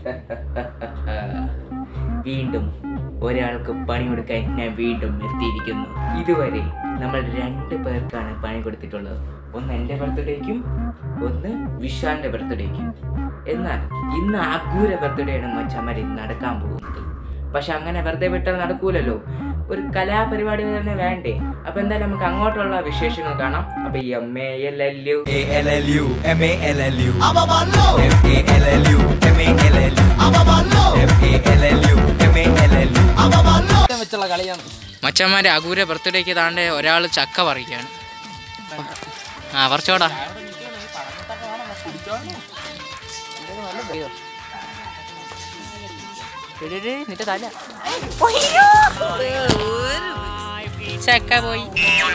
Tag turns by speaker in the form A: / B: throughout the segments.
A: വീണ്ടും ഒരാൾക്ക് പണി കൊടുക്കാൻ ഞാൻ വീണ്ടും എത്തിയിരിക്കുന്നു ഇതുവരെ നമ്മൾ രണ്ട് പേർക്കാണ് പണി കൊടുത്തിട്ടുള്ളത് ഒന്ന് എൻ്റെ ബർത്ത്ഡേക്കും ഒന്ന് വിശാലിൻ്റെ ബർത്ത്ഡേക്കും എന്നാൽ ഇന്ന് ആഗൂര ബർത്ത്ഡേ ആണ് മച്ചമ്മരി നടക്കാൻ പോകുന്നത് പക്ഷെ അങ്ങനെ വെറുതെ വിട്ടാൽ നടക്കൂലല്ലോ ഒരു കലാപരിപാടി തന്നെ വേണ്ടേ അപ്പൊ എന്തായാലും നമുക്ക് അങ്ങോട്ടുള്ള വിശേഷങ്ങൾ കാണാം അപ്പൊ ഈ M A L L U
B: A-L-L-U, M-A-L-L-U. M-A-L-L-U, M-A-L-L-U. M-A-L-L-U, M-A-L-L-U.
C: വെച്ചുള്ള കളിയാണ്
D: മച്ചന്മാരെ അകൂര ബർത്ത്ഡേക്ക് താണ്ട് ഒരാൾ ചക്ക പറിക്കുകയാണ് ആ പറിച്ചോടാ നിന്റെ തല ചക്ക പോയി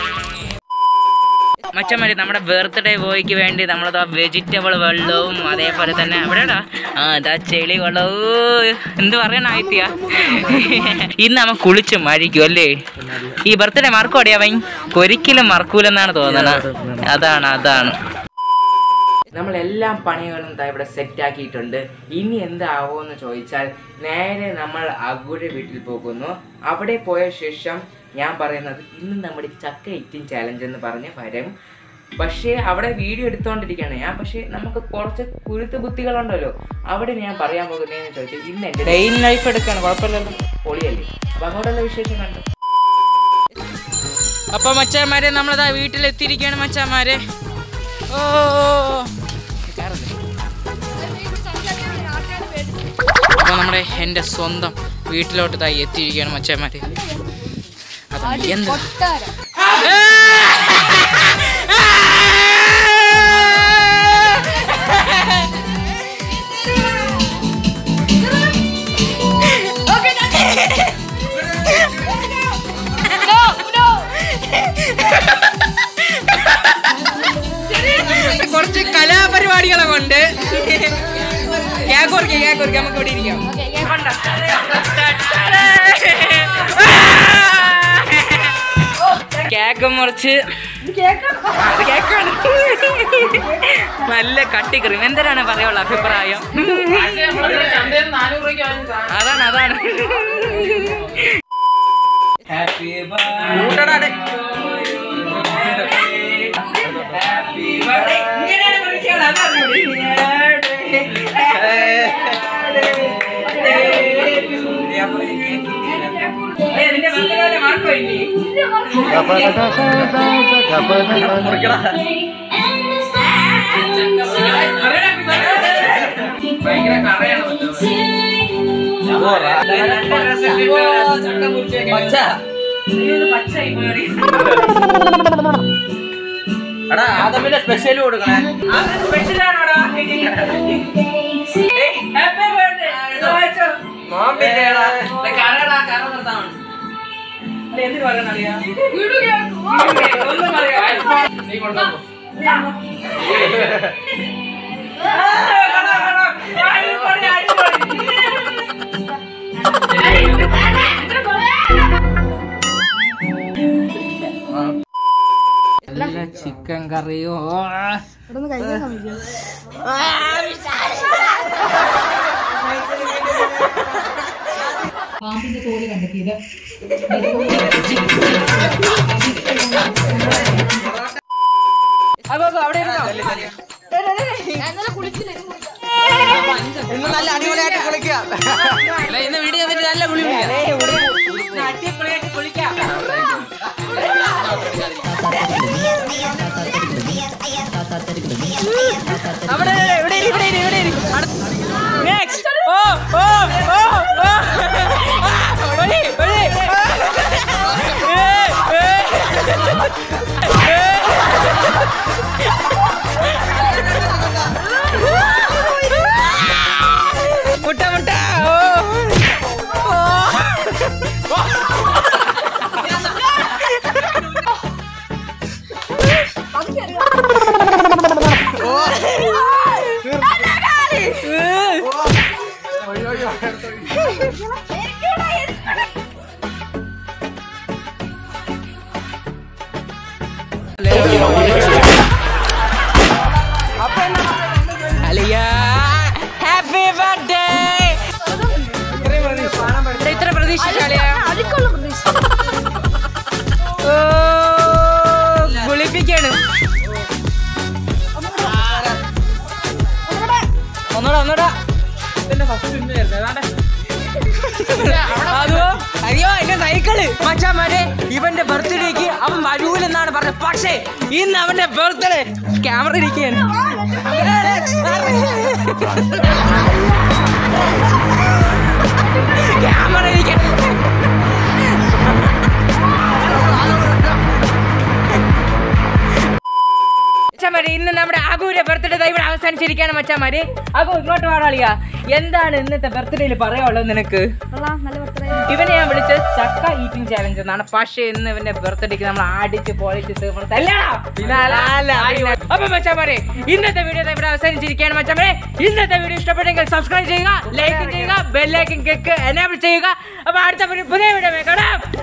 D: മച്ചന്മാര് നമ്മുടെ ബർത്ത്ഡേ ബോയ്ക്ക് വേണ്ടി നമ്മളതാ വെജിറ്റബിൾ വെള്ളവും അതേപോലെ തന്നെ എവിടെയാടാ ആ ഇതാ ചെളി വെള്ളവും എന്ത് പറയണ ആയിത്തിയ ഇന്ന് അവൻ കുളിച്ച് മഴിക്കും അല്ലേ ഈ ബർത്ത്ഡേ മറക്കോടിയാ അവൻ ഒരിക്കലും മറക്കൂലെന്നാണ് തോന്നണത് അതാണ് അതാണ്
A: നമ്മൾ എല്ലാ പണികളും ദാ ഇവിടെ സെറ്റ് ആക്കിയിട്ടുണ്ട് ഇനി എന്താവോന്ന് ചോദിച്ചാൽ നേരെ നമ്മൾ അഗുര വീട്ടിൽ പോകുന്നു അവിടെ പോയ ശേഷം ഞാൻ പറയുന്നത് ഇന്ന് നമ്മുടെ ചക്ക ഇറ്റിൻ ചാലഞ്ച് എന്ന് പറഞ്ഞ് വരും പക്ഷേ അവിടെ വീഡിയോ എടുത്തോണ്ടിരിക്കുകയാണ് ഞാൻ പക്ഷേ നമുക്ക് കുറച്ച് കുരുത്ത് ബുദ്ധികളുണ്ടല്ലോ അവിടെ ഞാൻ പറയാൻ പോകുന്നതെന്ന് ചോദിച്ചാൽ ഇന്ന് എൻ്റെ ഡെയിൻ ലൈഫ് എടുക്കുകയാണ് കുഴപ്പമില്ലല്ലോ പൊളിയല്ലേ അപ്പം അങ്ങോട്ടുള്ള വിശേഷം കണ്ടു
D: അപ്പൊ മച്ചാന്മാരെ നമ്മളതാ വീട്ടിലെത്തിയിരിക്കുകയാണ് മച്ചാന്മാരെ ഓ അപ്പൊ നമ്മുടെ എൻ്റെ സ്വന്തം വീട്ടിലോട്ട് തായി എത്തിയിരിക്കുകയാണ് മച്ചാന്മാരെ അതാണ് എന്താ കുറച്ച് കലാപരിപാടികളെ കൊണ്ട് കേക്ക് കൊടുക്കാം കേക്ക് കൊടുക്കാം നമുക്ക് ഇവിടെ ഇരിക്കാം കേക്ക് മുറിച്ച് ആ, അത് കേക്കാണ് നല്ല കട്ടിക്കറിയും എന്തരാണ് പറയാനുള്ള അഭിപ്രായം അതാണ് അതാണ് കൂട്ടടാ ഡേ. ഇങ്ങനെയാണ് വിളിക്കാറ്, അതാണ് ഏയ്, നിന്റെ ബർത്ത്ഡേ മാർക്കോ ഇല്ലേ ഭയങ്കര കറയാണ് പച്ച പച്ചായി പോയി
C: എടാ ആദമിന്റെ സ്പെഷ്യൽ കൊടുക്കണേ
A: സ്പെഷ്യൽ ആണോടാ ഹാപ്പി ബർത്ത്ഡേ കറടാ കറ നിർത്താൻ എന്തിനു പറയണ അറിയാ ഒന്നും പറയാ നീ കൊണ്ടുപോ
D: നല്ല ചിക്കൻ കറിയോ
E: പാമ്പിന്റെ തോല് കണ്ടെത്തിയത്
D: അവിടെ ഇരുന്നോ
C: ഇന്ന് നല്ല അടിപൊളിയായിട്ട് കുളിക്കുക
D: അല്ല, ഇന്ന് വീഡിയോ ചെയ്തിട്ട് നല്ല കുളി വിളിക്കാം
A: അടിപൊളിയായിട്ട് കുളിക്കാം
D: അവിടെ ഇവിടെ ഇരി, ഇവിടെ ഇരി, ഇവിടെ ഇരി. അടുത്ത- Next. ഓ, ഓ, ഓ, ഓ. ആ, ഒഴി, ഒഴി. ആ. ഏ, ഏ. ഏ. മുട്ട മുട്ട ഓ. ഓ. അലിയ ഹാപ്പി ബർത്ത്ഡേ നമ്മള് മച്ചാമാരെ ഇവന്റെ ബർത്ത്ഡേക്ക് അവൻ വരൂലെന്നാണ് പറഞ്ഞത് പക്ഷേ ഇന്ന് അവന്റെ ബർത്ത്ഡേ ക്യാമറ ഇരിക്കുകയാണ് ക്യാമറ ഇരിക്കാൻ മച്ചാമാരെ ഇന്ന് നമ്മുടെ ആഗുവിന്റെ ബർത്ത്ഡേ ഇവിടെ അവസാനിച്ചിരിക്കുകയാണ് മച്ചാമാരെ ആഗു ഇങ്ങോട്ട് പാടാളിയാ എന്താണ് ഇന്നത്തെ ബർത്ത്ഡേയിൽ പറയാനുള്ളത് നിനക്ക് ഇവനെ ഞാൻ വിളിച്ചത് ചക്ക ഈറ്റിംഗ് ചാലഞ്ച് എന്നാണ് പക്ഷേ ഇന്ന് ഇവന്റെ ബർത്ത്ഡേക്ക് നമ്മൾ അടിച്ച് പൊളിച്ച് തീർന്നത് അപ്പൊ മച്ചാമാരെ ഇന്നത്തെ വീഡിയോ ഇവിടെ അവസാനിച്ചിരിക്കുകയാണ് മച്ചാമാരെ ഇന്നത്തെ വീഡിയോ ഇഷ്ടപ്പെട്ടെങ്കിൽ സബ്സ്ക്രൈബ് ചെയ്യുക ലൈക്ക് ചെയ്യുക ബെല്ലൈക്കൻ ക്ലിക്ക് എനേബിൾ ചെയ്യുക അപ്പൊ അടുത്ത ഒരു പുതിയ വീഡിയോ കാണാം